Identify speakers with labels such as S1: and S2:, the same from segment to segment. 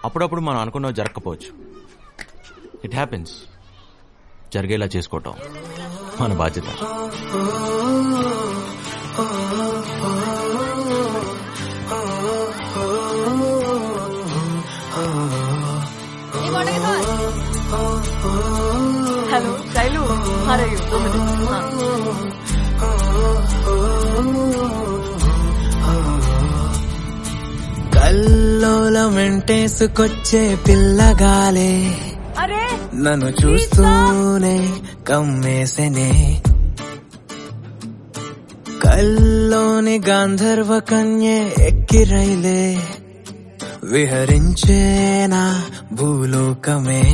S1: అప్పుడప్పుడు మనం అనుకున్నవి జరగకపోవచ్చు ఇట్ హ్యాపెన్స్ జరిగేలా చేసుకోవటం మన బాధ్యత
S2: హలో శైలు అరే టూ మినిట్స్
S3: కల్లోలం వెంటేసుకొచ్చే పిల్లగాలే
S2: అరే
S3: నన్ను చూస్తూనే కమ్మేసెనే కల్లోని గాంధర్వ కన్యే ఎక్కిరైలే విహరించేనా భూలోకమే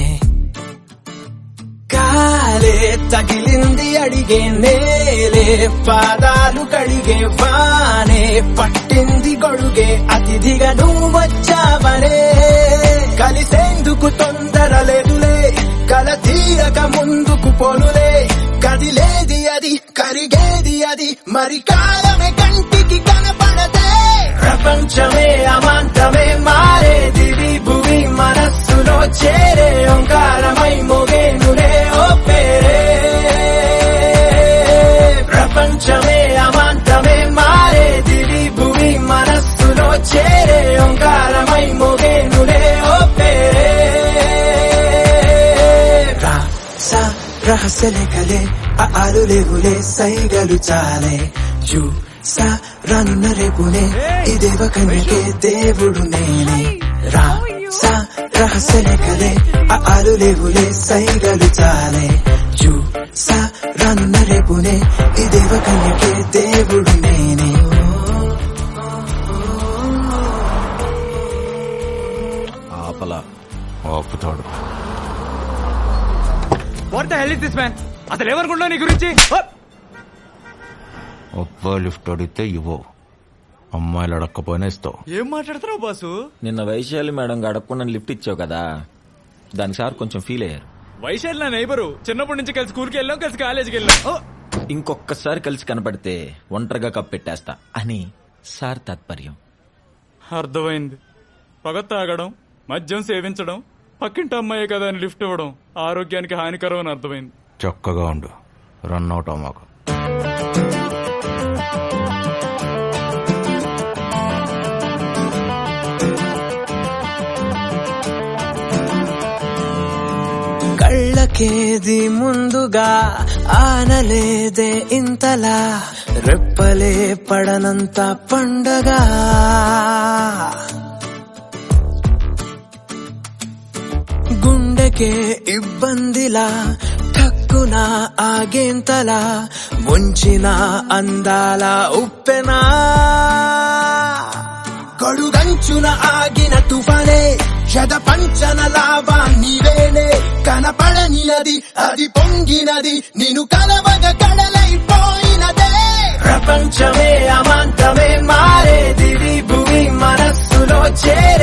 S3: కాలే తగిలింది అడిగే నేలే పాదాలు కడిగే వానే పట్టింది గొడుగే అతిథిగా నువ్వు వచ్చావనే కలిసేందుకు తొందర లేదులే కల తీరక ముందుకు పోనులే కదిలేది అది కరిగేది అది మరి కాలమే కంటికి కనపడదే ప్రపంచమే అమాంతమే మారేది భూమి మనస్సులో చేరే ఓంకారమై మోగేనులే ఓ పేరే ప్రపంచమే అమాంతమే మారేది భూమి మనస్సులో చేరే ఓంకారమై మోగేనులే ఓ పేరే రా సా రహస్యలే కలే ఆ ఆలు లేవులే సైగలు చాలే చూ సా రానున్న రేపునే ఈ దేవ కన్యకే దేవుడు నేనే రా సా రహస్యలే కలే ఆ ఆలు లేవులే సైగలు చాలే చూ సా రానున్న రేపునే ఈ దేవ కన్యకే దేవుడు నేనే
S1: ఆపల ఆపుతాడు
S4: what the hell is this man అసలు ఏమనుకుంటున్నావు నీ గురించి
S1: ఒప్ప లిఫ్ట్ అడిగితే ఇవ్వో అమ్మాయిలు అడక్కపోయినా ఇస్తావు
S4: ఏం మాట్లాడుతున్నావు బాసు
S5: నిన్న వైశాలి మేడం అడగకుండా లిఫ్ట్ ఇచ్చావు కదా దానికి సార్ కొంచెం ఫీల్ అయ్యారు
S4: వైశాలి నా నైబరు చిన్నప్పటి నుంచి కలిసి స్కూల్కి వెళ్ళాం కలిసి కాలేజీకి వెళ్ళాం ఓ,
S5: ఇంకొకసారి కలిసి కనపడితే ఒంటరిగా కప్పెట్టేస్తా అని సార్ తాత్పర్యం
S4: అర్థమైంది పగ తాగడం మద్యం సేవించడం పక్కింటి అమ్మాయి కదా అని లిఫ్ట్ ఇవ్వడం ఆరోగ్యానికి హానికరం అని అర్థమైంది
S1: చక్కగా ఉండు రన్ అవుట్ అమ్మాకు
S3: కళ్ళకేది ముందుగా ఆనలేదే ఇంతలా రెప్పలే పడనంత పండగ గుండెకే ఇబ్బందిలా ఠక్కున ఆగేంతలా ముంచిన అందాల ఉప్పెనా గడుగంచున ఆగిన తుఫానే శత పంచన లావా నీవేనే కనపడని అది అది పొంగినది నిన్ను కలవగ కడలైపోయినదే ప్రపంచమే అమాంతమే మారేది భూమి మనస్సులో చేరే